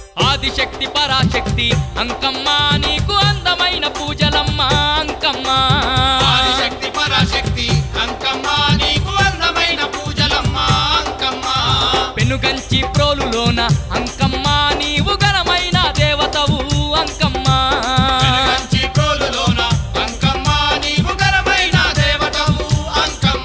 ఆదిశక్తి పరాశక్తి అంకమ్మ నీకు అందమైన పూజలమ్మ అంకమ్మ ఆదిశక్తి పరాశక్తి అంకమ్మ నీకు అందమైన పూజలమ్మ అంకమ్మ పెనుగంచి ప్రోలులోన అంకమ్మ నీవు ఘనమైన దేవతవు అంకమ్మ వెనుగంచి కోలులోన అంకమ్మ నీవు ఘనమైన దేవతవు అంకమ్మ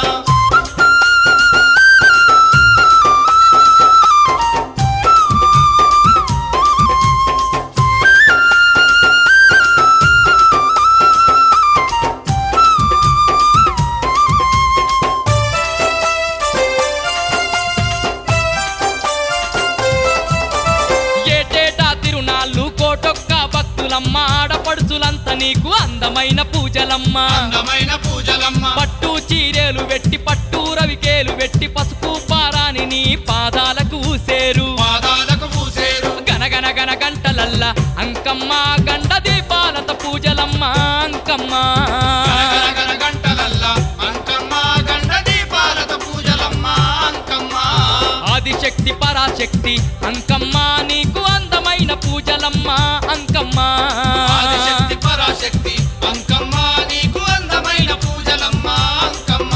ఏటేటా తిరునాళ్ళు కోటొక్క భక్తులమ్మ ఆడపడుచులంత నీకు అందమైన పూజలమ్మ అందమైన పూజలమ్మ పట్టు చీరేలు వెట్టి పట్టు రవికేలు వెట్టి పసుపు పారాని నీ పాదాలకు ఊసేరు పాదాలకు పూసేరు గనగన గన గంటలల్ల అంకమ్మ గండ దీపాలత పూజలమ్మ అంకమ్మ గనగనగన గంటలల్లా అంకమ్మ గండ దీపాలతో పూజలమ్మ అంకమ్మ ఆదిశక్తి పరాశక్తి అంకమ్మ నీకు అందమైన పూజలమ్మ అంకమ్మ ఆదిశక్తి పరాశక్తి అంకమ్మ నీకు అందమైన పూజలమ్మ అంకమ్మ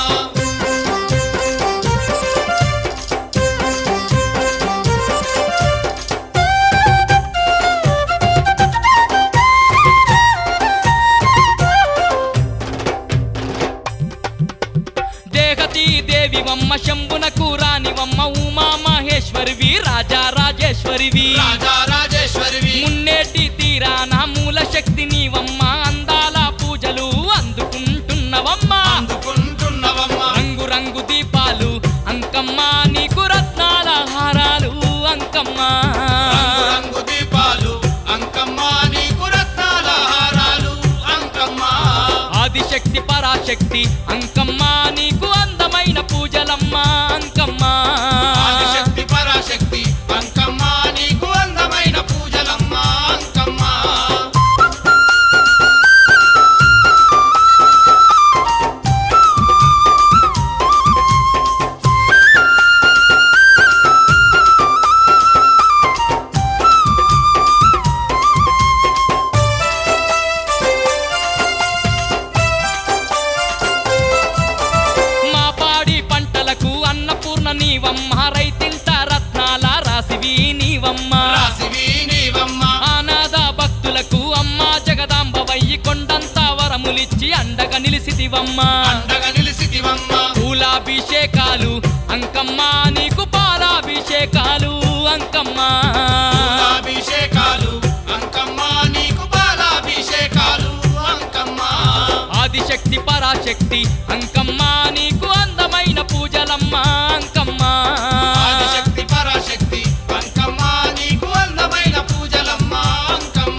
దేహతి దేవివమ్మ శంభునకు రానివమ్మ ఉమా మహేశ్వరివి రాజా రాజేశ్వరివి రాజా రాజేశ్వరివి మున్నేటి తీరాన మూల శక్తి నీవమ్మ అందాల పూజలు అందుకుంటున్నవమ్మ అందుకుంటున్నవమ్మ రంగు రంగు దీపాలు అంకమ్మ నీకు రత్నాల హారాలు అంకమ్మ రంగు రంగు దీపాలు అంకమ్మ నీకు రత్నాల హారాలు అంకమ్మ ఆదిశక్తి పరాశక్తి అంకమ్మ నీకు అందమైన పూజలమ్మ అంకమ్మ ఆదిశక్తి పరాశక్తి అంకమ్మ నీకు అందమైన పూజలమ్మ అంకమ్మ మా పాడి పంటలకు అన్నపూర్ణ నీవమ్మ రైతింట రత్నాల రాసివి నీవమ్మ రాసివి నీవమ్మ ఆనాద భక్తులకు అమ్మ జగదాంబ వయ్యి కొండంత వరములిచ్చి అండగా నిలిసిదివమ్మ అండగా నిలిసితివమ్మ పూలాభిషేకాలు అంకమ్మ నీకు పాలాభిషేకాలు అంకమ్మ అభిషేకాలు అంకమ్మ నీకు బాలాభిషేకాలు అంకమ్మ ఆదిశక్తి పరాశక్తి అంకమ్మ నీకు అందమైన పూజలమ్మ అంకమ్మ ఆదిశక్తి పరాశక్తి అంకమ్మ నీకు అందమైన పూజలమ్మ అంకమ్మ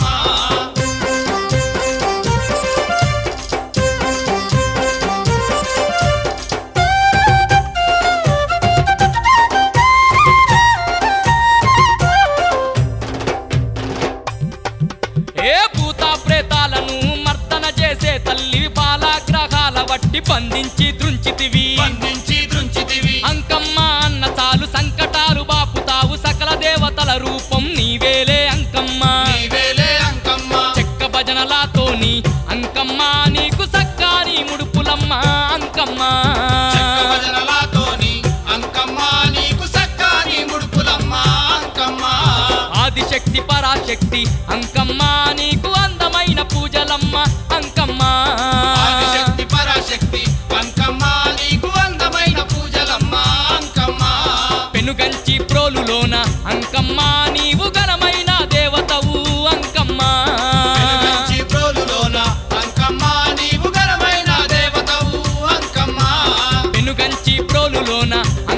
ఏ భూత ప్రేతాలను మర్దన చేసే తల్లి బాలాగ్రహాల వట్టి బంధించి దృంచితివి బంధించి దృంచితివి అంకమ్మ అన్న చాలు సంకటాలు బాపుతావు సకల దేవతల రూపం నీవేలే అంకమ్మ నీవేలే అంకమ్మ చెక్క భజనలాతోని అంకమ్మ నీకు సక్కాని ముడుపులమ్మ అంకమ్మ చెక్క భజనలాతోని అంకమ్మ నీకు సక్కాని ముడుపులమ్మ అంకమ్మ ఆదిశక్తి పరాశక్తి అంకమ్మ నీకు అందమైన పూజలమ్మ అంకమ్మ ఆదిశక్తి పరాశక్తి అంకమ్మ నీకు అందమైన పూజలమ్మ అంకమ్మ పెనుగంచి ప్రోలులోన అంకమ్మ నీవు ఘనమైన దేవతవు అంకమ్మ వెలుగంచి ప్రోలులోన అంకమ్మ నీవు ఘనమైన దేవతవు అంకమ్మ పెనుగంచి ప్రోలులోన